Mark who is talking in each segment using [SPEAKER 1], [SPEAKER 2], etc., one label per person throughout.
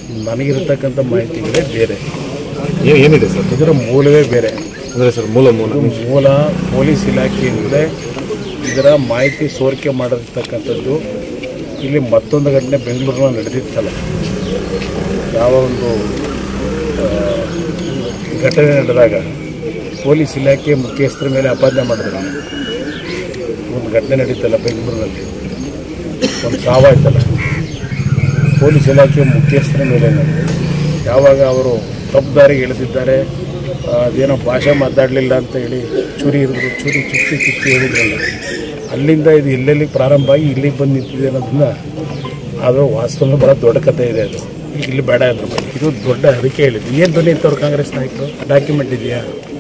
[SPEAKER 1] ನನಗಿರ್ತಕ್ಕಂಥ ಮಾಹಿತಿಗಳೇ ಬೇರೆ
[SPEAKER 2] ಏನು ಏನಿದೆ ಸರ್
[SPEAKER 1] ಇದರ ಮೂಲವೇ ಬೇರೆ
[SPEAKER 2] ಅಂದರೆ ಸರ್ ಮೂಲ ಮೂಲ
[SPEAKER 1] ಇದು ಮೂಲ ಪೊಲೀಸ್ ಇಲಾಖೆಯಿಂದಲೇ ಇದರ ಮಾಹಿತಿ ಸೋರಿಕೆ ಮಾಡಿರ್ತಕ್ಕಂಥದ್ದು ಇಲ್ಲಿ ಮತ್ತೊಂದು ಘಟನೆ ಬೆಂಗಳೂರಿನಲ್ಲಿ ನಡೆದಿತ್ತಲ್ಲ ಯಾವ ಒಂದು ಆ, ಘಟನೆ ನಡೆದಾಗ ಪೊಲೀಸ್ ಇಲಾಖೆ ಮುಖ್ಯಸ್ಥರ ಮೇಲೆ ಅಪಾದನೆ ಮಾಡಿದ್ರು ಒಂದು ಘಟನೆ ನಡೀತಲ್ಲ ಬೆಂಗಳೂರಿನಲ್ಲಿ ಒಂದು ಸಾವಾಯ್ತಲ್ಲ ಪೊಲೀಸ್ ಇಲಾಖೆ ಮುಖ್ಯಸ್ಥರ ಮೇಲೆ ಯಾವಾಗ ಅವರು ತಪ್ಪು ದಾರಿಗೆ ಇಳಿದಿದ್ದಾರೆ ಆ, ಅದೇನೋ ಭಾಷೆ ಮಾತಾಡಲಿಲ್ಲ ಅಂತ ಹೇಳಿ ಚೂರಿ ಹಿಡಿದ್ರು ಚೂರಿ ಚುಚ್ಚಿ ಚುಚ್ಚಿ ಹೇಳಿದ್ರಲ್ಲ ಅಲ್ಲಿಂದ ಇದು ಎಲ್ಲೆಲ್ಲಿ ಪ್ರಾರಂಭ ಆಗಿ ಇಲ್ಲಿಗೆ ಬಂದು ನಿಂತಿದೆ ಅನ್ನೋದನ್ನ ಅದು ವಾಸ್ತವ ಭಾಳ ದೊಡ್ಡ ಕಥೆ ಇದೆ ಅದು ಈಗ ಇಲ್ಲಿ ಬೇಡ ಅದ್ರ ಬಗ್ಗೆ ಇದು ದೊಡ್ಡ ಅದಕ್ಕೆ ಹೇಳಿದ್ದು ಏನು ಧ್ವನಿ ಇತ್ತವ್ರು ಕಾಂಗ್ರೆಸ್ ನಾಯಕರು ಡಾಕ್ಯುಮೆಂಟ್ ಇದೆಯಾ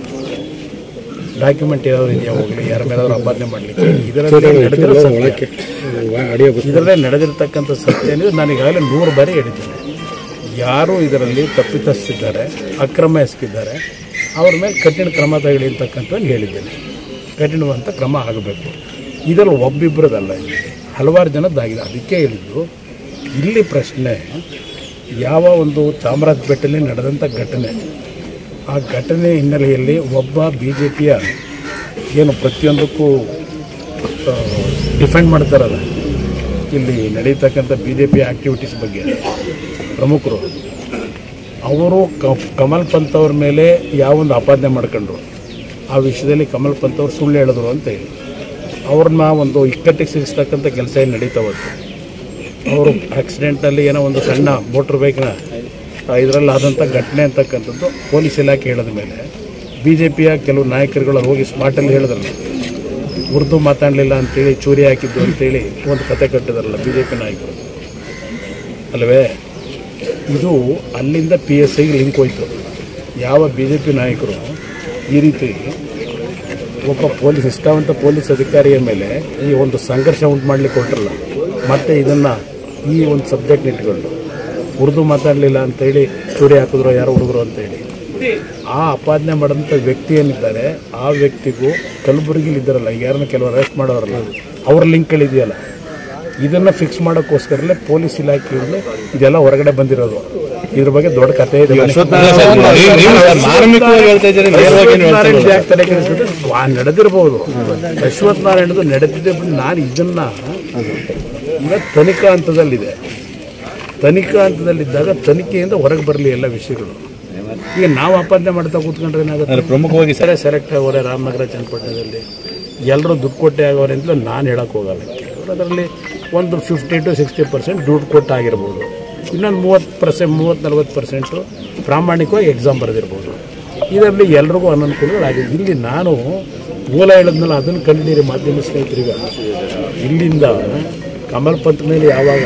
[SPEAKER 1] ಡಾಕ್ಯುಮೆಂಟ್ ಯಾವ್ದು ಇದೆಯಾ ಹೋಗಲಿ ಯಾರ ಮೇಲಾದ್ರೂ ಅಪಾದನೆ ಮಾಡಲಿಕ್ಕೆ ಇದರಲ್ಲಿ ನಡೆದಿರೋ ಸತ್ಯ ಇದರಲ್ಲೇ ನಡೆದಿರ್ತಕ್ಕಂಥ ಸತ್ಯ ಅಂದರೆ ನಾನು ಈಗಾಗಲೇ ನೂರು ಬಾರಿ ಹೇಳಿದ್ದೇನೆ ಯಾರು ಇದರಲ್ಲಿ ತಪ್ಪಿತಸ್ಥಿದ್ದಾರೆ ಅಕ್ರಮ ಎಸಗಿದ್ದಾರೆ ಅವ್ರ ಮೇಲೆ ಕಠಿಣ ಕ್ರಮ ತಗೊಳ್ಳಿ ಅಂತಕ್ಕಂಥದ್ದು ಹೇಳಿದ್ದೇನೆ ಕಠಿಣವಂತ ಕ್ರಮ ಆಗಬೇಕು ಇದರಲ್ಲಿ ಒಬ್ಬಿಬ್ಬರದಲ್ಲ ಇಲ್ಲಿ ಹಲವಾರು ಜನದ್ದಾಗಿದೆ ಅದಕ್ಕೆ ಹೇಳಿದ್ದು ಇಲ್ಲಿ ಪ್ರಶ್ನೆ ಯಾವ ಒಂದು ಚಾಮರಾಜಪೇಟೆಯಲ್ಲಿ ನಡೆದಂಥ ಘಟನೆ ಆ ಘಟನೆ ಹಿನ್ನೆಲೆಯಲ್ಲಿ ಒಬ್ಬ ಬಿ ಜೆ ಪಿಯ ಏನು ಪ್ರತಿಯೊಂದಕ್ಕೂ ಡಿಫೆಂಡ್ ಮಾಡ್ತಾರಲ್ಲ ಇಲ್ಲಿ ನಡೀತಕ್ಕಂಥ ಬಿ ಜೆ ಪಿ ಆ್ಯಕ್ಟಿವಿಟೀಸ್ ಬಗ್ಗೆ ಪ್ರಮುಖರು ಅವರು ಕ- ಕಮಲ್ ಪಂತ್ ಅವ್ರ ಮೇಲೆ ಯಾವೊಂದು ಆಪಾದನೆ ಮಾಡ್ಕೊಂಡ್ರು ಆ ವಿಷಯದಲ್ಲಿ ಕಮಲ್ ಪಂತ್ ಅವ್ರು ಸುಳ್ಳು ಹೇಳಿದ್ರು ಅಂತ ಹೇಳಿ ಅವ್ರನ್ನ ಒಂದು ಇಕ್ಕಟ್ಟಿಗೆ ಸಿಗಿಸ್ತಕ್ಕಂಥ ಕೆಲಸ ಏನು ನಡೀತಾವತ್ತು ಅವರು ಆಕ್ಸಿಡೆಂಟಲ್ಲಿ ಏನೋ ಒಂದು ಸಣ್ಣ ಮೋಟ್ರ್ ಬೈಕ್ನ ಇದರಲ್ಲಿ ಆದಂಥ ಘಟನೆ ಅಂತಕ್ಕಂಥದ್ದು ಪೊಲೀಸ್ ಇಲಾಖೆ ಹೇಳಿದ ಮೇಲೆ ಬಿ ಜೆ ಪಿಯ ಕೆಲವು ನಾಯಕರುಗಳು ಹೋಗಿ ಸ್ಮಾರ್ಟಲ್ಲಿ ಹೇಳಿದ್ರಲ್ಲ ಉರ್ದು ಮಾತಾಡಲಿಲ್ಲ ಅಂತೇಳಿ ಚೂರಿ ಹಾಕಿದ್ದು ಅಂತೇಳಿ ಒಂದು ಕತೆ ಕಟ್ಟಿದಾರಲ್ಲ ಬಿ ಜೆ ಪಿ ನಾಯಕರು ಅಲ್ವೇ ಇದು ಅಲ್ಲಿಂದ ಪಿ ಎಸ್ ಐಗೆ ಲಿಂಕ್ ಹೋಯ್ತು ಯಾವ ಬಿ ಜೆ ಪಿ ನಾಯಕರು ಈ ರೀತಿ ಒಬ್ಬ ಪೊಲೀಸ್ ನಿಷ್ಠಾವಂತ ಪೊಲೀಸ್ ಅಧಿಕಾರಿಯ ಮೇಲೆ ಈ ಒಂದು ಸಂಘರ್ಷ ಉಂಟು ಮಾಡಲಿಕ್ಕೆ ಹೊರಟ್ರಲ್ಲ ಮತ್ತೆ ಇದನ್ನು ಈ ಒಂದು ಸಬ್ಜೆಕ್ಟ್ ಇಟ್ಕೊಂಡು ಉರ್ದು ಮಾತಾಡಲಿಲ್ಲ ಅಂತೇಳಿ ಚೂರಿ ಹಾಕಿದ್ರು ಯಾರೋ ಹುಡುಗರು ಅಂತೇಳಿ ಆ ಅಪಾದನೆ ಮಾಡಿದಂಥ ವ್ಯಕ್ತಿ ಏನಿದ್ದಾರೆ ಆ ವ್ಯಕ್ತಿಗೂ ಕಲಬುರಗಿಲಿ ಇದ್ದಾರಲ್ಲ ಈಗ ಯಾರನ್ನ ಕೆಲವರು ಅರೆಸ್ಟ್ ಮಾಡೋರಲ್ಲ ಅವ್ರ ಲಿಂಕ್ಗಳಿದೆಯಲ್ಲ ಇದನ್ನು ಫಿಕ್ಸ್ ಮಾಡೋಕ್ಕೋಸ್ಕರಲೇ ಪೊಲೀಸ್ ಇಲಾಖೆಯಲ್ಲಿ ಇದೆಲ್ಲ ಹೊರಗಡೆ ಬಂದಿರೋದು ಇದ್ರ ಬಗ್ಗೆ ದೊಡ್ಡ ಕಥೆ ಇದೆ
[SPEAKER 2] ಮಾರ್ಮಿಕವಾಗಿ ಹೇಳ್ತಾ ಇದ್ದೀರಿ ನೇರವಾಗಿ ಏನು ಹೇಳ್ತಾ ಇಲ್ಲ.
[SPEAKER 1] ಯಾಕೆ ತಲೆ ಕೆಡಿಸ್ಬಿಟ್ರೆ ವಾ ನಡೆದಿರಬಹುದು ಅಶ್ವಥ್ ನಾರಾಯಣದು ನಡೆದಿದೆ ಬಿಟ್ಟು ನಾನು ಇದನ್ನ ಈಗ ತನಿಖಾ ಹಂತದಲ್ಲಿದೆ ತನಿಖಾ ಹಂತದಲ್ಲಿದ್ದಾಗ ತನಿಖೆಯಿಂದ ಹೊರಗೆ ಬರಲಿ ಎಲ್ಲ ವಿಷಯಗಳು ಈಗ ನಾವು ಆಪಾದನೆ ಮಾಡ್ತಾ ಕೂತ್ಕೊಂಡ್ರೆ ಏನಾಗುತ್ತೆ
[SPEAKER 2] ಅಂದ್ರೆ ಪ್ರಮುಖವಾಗಿ ಸರ್
[SPEAKER 1] ಸರಿ ಸೆಲೆಕ್ಟ್ ಆಗೋರೆ ರಾಮನಗರ ಚನ್ನಪಟ್ಟಣದಲ್ಲಿ ಎಲ್ಲರೂ ದುಡ್ಡು ಕೊಟ್ಟೆ ಆಗೋರೆ ಅಂತಲೂ ನಾನು ಹೇಳಕ್ಕೆ ಹೋಗಲ್ಲ ಕೆಲವರು ಅದರಲ್ಲಿ ಒಂದು ಫಿಫ್ಟಿ ಟು ಸಿಕ್ಸ್ಟಿ ಪರ್ಸೆಂಟ್ ದುಡ್ಡು ಕೊಟ್ಟಾಗಿರ್ಬೋದು ಇನ್ನೊಂದು ಮೂವತ್ತು ಪರ್ಸೆಂಟ್ ಮೂವತ್ತು ನಲ್ವತ್ತು ಪರ್ಸೆಂಟು ಪ್ರಾಮಾಣಿಕವಾಗಿ ಎಕ್ಸಾಮ್ ಬರೆದಿರ್ಬೋದು ಇದರಲ್ಲಿ ಎಲ್ರಿಗೂ ಅನನುಕೂಲಗಳಾಗಿದೆ ಇಲ್ಲಿ ನಾನು ಮೂಲ ಹೇಳಿದ್ನಲ್ಲ ಅದನ್ನು ಕಂಡಿದ್ದೀರಿ ಮಾಧ್ಯಮ ಸ್ನೇಹಿತರಿಗ ಇಲ್ಲಿಂದ ಕಮಲ್ ಪಂತ್ ಮೇಲೆ ಯಾವಾಗ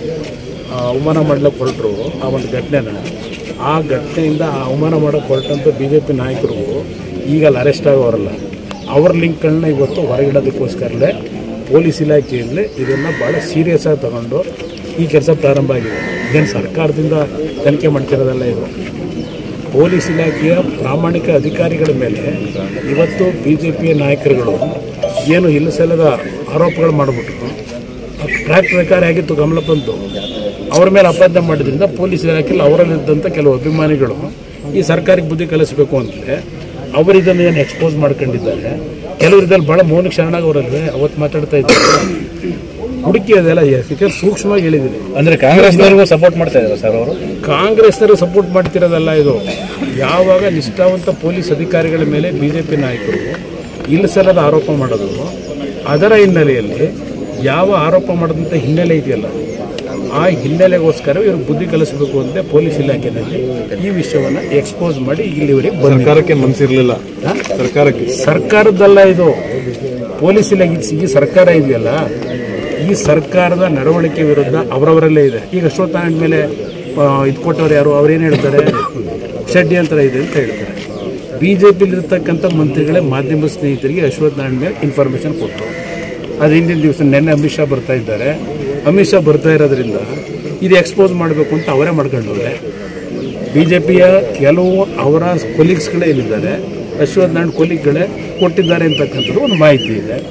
[SPEAKER 1] ಆ, ಅವಮಾನ ಮಾಡ್ಲಿಕ್ಕೆ ಹೊರಟರು ಆ ಒಂದು ಘಟನೆನ ಆ ಘಟನೆಯಿಂದ ಆ ಅವಮಾನ ಮಾಡೋಕ್ಕೆ ಹೊರಟಂಥ ಬಿ ಜೆ ಪಿ ನಾಯಕರು ಈಗ ಅಲ್ಲಿ ಅರೆಸ್ಟ್ ಆಗೋರಲ್ಲ ಅವ್ರ ಲಿಂಕ್ಗಳನ್ನ ಇವತ್ತು ಹೊರಗಿಡೋದಕ್ಕೋಸ್ಕರಲೇ ಪೊಲೀಸ್ ಇಲಾಖೆಯಲ್ಲಿ ಇದನ್ನು ಭಾಳ ಸೀರಿಯಸ್ ಆಗಿ ತಗೊಂಡು ಈ ಕೆಲಸ ಪ್ರಾರಂಭ ಆಗಿದೆ ಇದೇನು ಸರ್ಕಾರದಿಂದ ತನಿಖೆ ಮಾಡ್ತಿರೋದಲ್ಲ ಇದು ಪೊಲೀಸ್ ಇಲಾಖೆಯ ಪ್ರಾಮಾಣಿಕ ಅಧಿಕಾರಿಗಳ ಮೇಲೆ ಇವತ್ತು ಬಿ ಜೆ ಪಿಯ ನಾಯಕರುಗಳು ಏನು ಇಲ್ಲ ಸಲ್ಲದ ಆರೋಪಗಳು ಮಾಡಿಬಿಟ್ರು ಟ್ರ್ಯಾಕ್ ಪ್ರಕಾರ ಆಗಿತ್ತು ಕಮಲ ಪಂತು ಅವ್ರ ಮೇಲೆ ಅಪಾದನೆ ಮಾಡಿದ್ರಿಂದ ಪೊಲೀಸ್ ಇಲಾಖೆಯಲ್ಲಿ ಅವರಲ್ಲಿದ್ದಂಥ ಕೆಲವು ಅಭಿಮಾನಿಗಳು ಈ ಸರ್ಕಾರಕ್ಕೆ ಬುದ್ಧಿ ಕಲಿಸಬೇಕು ಅಂತಲೇ ಅವರು ಇದನ್ನು ಏನು ಎಕ್ಸ್ಪೋಸ್ ಮಾಡ್ಕೊಂಡಿದ್ದಾರೆ ಕೆಲವರು ಇದ್ರಲ್ಲಿ ಭಾಳ ಮೌನಕ್ಕೆ ಶರಣಾಗವರಲ್ವೇ ಅವತ್ತು ಮಾತಾಡ್ತಾ ಇದ್ದಾರೆ ಹುಡುಕಿ ಅದೆಲ್ಲ ಯಾಕೆ ಸೂಕ್ಷ್ಮವಾಗಿ ಹೇಳಿದ್ದೀನಿ
[SPEAKER 2] ಅಂದ್ರೆ ಕಾಂಗ್ರೆಸ್ನವ್ರಿಗೂ ಸಪೋರ್ಟ್ ಮಾಡ್ತಾ ಇದ್ದಾರೆ ಸರ್ ಅವರು
[SPEAKER 1] ಕಾಂಗ್ರೆಸ್ನವರು ಸಪೋರ್ಟ್ ಮಾಡ್ತಿರೋದಲ್ಲ ಇದು ಯಾವಾಗ ನಿಷ್ಠಾವಂತ ಪೊಲೀಸ್ ಅಧಿಕಾರಿಗಳ ಮೇಲೆ ಬಿ ಜೆ ಪಿ ನಾಯಕರು ಇಲ್ಲಸಲ್ಲದ ಆರೋಪ ಮಾಡೋದು ಅದರ ಹಿನ್ನೆಲೆಯಲ್ಲಿ ಯಾವ ಆರೋಪ ಮಾಡಿದಂಥ ಹಿನ್ನೆಲೆ ಇದೆಯಲ್ಲ ಆ ಹಿನ್ನೆಲೆಗೋಸ್ಕರ ಇವ್ರಿಗೆ ಬುದ್ಧಿ ಕಲಿಸಬೇಕು ಅಂತ ಪೊಲೀಸ್ ಇಲಾಖೆಯಲ್ಲಿ ಈ ವಿಷಯವನ್ನು ಎಕ್ಸ್ಪೋಸ್ ಮಾಡಿ ಇಲ್ಲಿವರೆಗೆ ಬಂದ
[SPEAKER 2] ಸರ್ಕಾರಕ್ಕೆ ಮನಸ್ಸಿರ್ಲಿಲ್ಲ ಸರ್ಕಾರಕ್ಕೆ
[SPEAKER 1] ಸರ್ಕಾರದ್ದಲ್ಲ ಇದು ಪೊಲೀಸ್ ಇಲಾಖೆ ಈ ಸರ್ಕಾರ ಇದೆಯಲ್ಲ ಈ ಸರ್ಕಾರದ ನಡವಳಿಕೆ ವಿರುದ್ಧ ಅವರವರಲ್ಲೇ ಇದೆ ಈಗ ಅಶ್ವತ್ಥ ನಾರಾಯಣ್ ಮೇಲೆ ಇದು ಕೊಟ್ಟವ್ರು ಯಾರು ಅವ್ರೇನು ಹೇಳ್ತಾರೆ ಷಡ್ಯಂತರ ಇದೆ ಅಂತ ಹೇಳ್ತಾರೆ ಬಿ ಜೆ ಇರ್ತಕ್ಕಂಥ ಮಂತ್ರಿಗಳೇ ಮಾಧ್ಯಮ ಸ್ನೇಹಿತರಿಗೆ ಅಶ್ವತ್ಥ ನಾರಾಯಣ್ ಮೇಲೆ ಇನ್ಫಾರ್ಮೇಷನ್ ಕೊಟ್ಟರು ಅದು ಹಿಂದಿನ ದಿವಸ ನೆನ್ನೆ ಅಮಿತ್ ಶಾ ಬರ್ತಾ ಇದ್ದಾರೆ ಅಮಿತ್ ಶಾ ಬರ್ತಾ ಇರೋದ್ರಿಂದ ಇದು ಎಕ್ಸ್ಪೋಸ್ ಮಾಡಬೇಕು ಅಂತ ಅವರೇ ಮಾಡ್ಕೊಂಡವ್ರೆ ಬಿ ಜೆ ಪಿಯ ಕೆಲವು ಅವರ ಕೊಲೀಗ್ಸ್ಗಳೇ ಇಲ್ಲಿದ್ದಾರೆ ಅಶ್ವಥ್ ನಾರಾಯಣ್ ಕೊಲೀಗ್ಗಳೇ ಕೊಟ್ಟಿದ್ದಾರೆ ಅಂತಕ್ಕಂಥದ್ದು ಒಂದು ಮಾಹಿತಿ ಇದೆ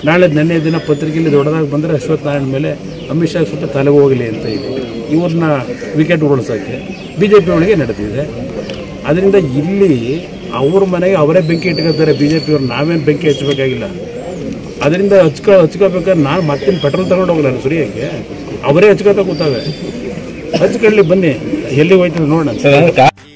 [SPEAKER 1] ನಾಳೆ ನೆನ್ನೆ ದಿನ ಪತ್ರಿಕೆಯಲ್ಲಿ ದೊಡ್ಡದಾಗಿ ಬಂದರೆ ಅಶ್ವಥ್ ನಾರಾಯಣ ಮೇಲೆ ಅಮಿತ್ ಶಾ ಸುತ್ತ ತಲೆಗೆ ಹೋಗಲಿ ಅಂತ ಇದೆ ಇವ್ರನ್ನ ವಿಕೆಟ್ ಉರುಳಿಸೋಕ್ಕೆ ಬಿ ಜೆ ಪಿ ಒಳಗೆ ನಡೆದಿದೆ ಅದರಿಂದ ಇಲ್ಲಿ ಅವ್ರ ಮನೆಗೆ ಅವರೇ ಬೆಂಕಿ ಇಟ್ಕೊತಾರೆ ಬಿ ಜೆ ಪಿಯವ್ರು ನಾವೇನು ಬೆಂಕಿ ಹಚ್ಚಬೇಕಾಗಿಲ್ಲ ಅದರಿಂದ ಹಚ್ಕೊ ಹಚ್ಕೋಬೇಕಾದ್ರೆ ನಾನು ಮತ್ತೇನು ಪೆಟ್ರೋಲ್ ತಗೊಂಡು ಹೋಗಲ್ಲ ಸುರಿಯೋಕ್ಕೆ ಅವರೇ ಹಚ್ಕೋತಾ ಕೂತಾವೆ ಹಚ್ಕೊಳ್ಳಿ ಬನ್ನಿ ಎಲ್ಲಿ ಹೋಯ್ತದೆ ನೋಡೋಣ
[SPEAKER 2] ಸರ್ ಅಂದ್ರೆ ಕಾ-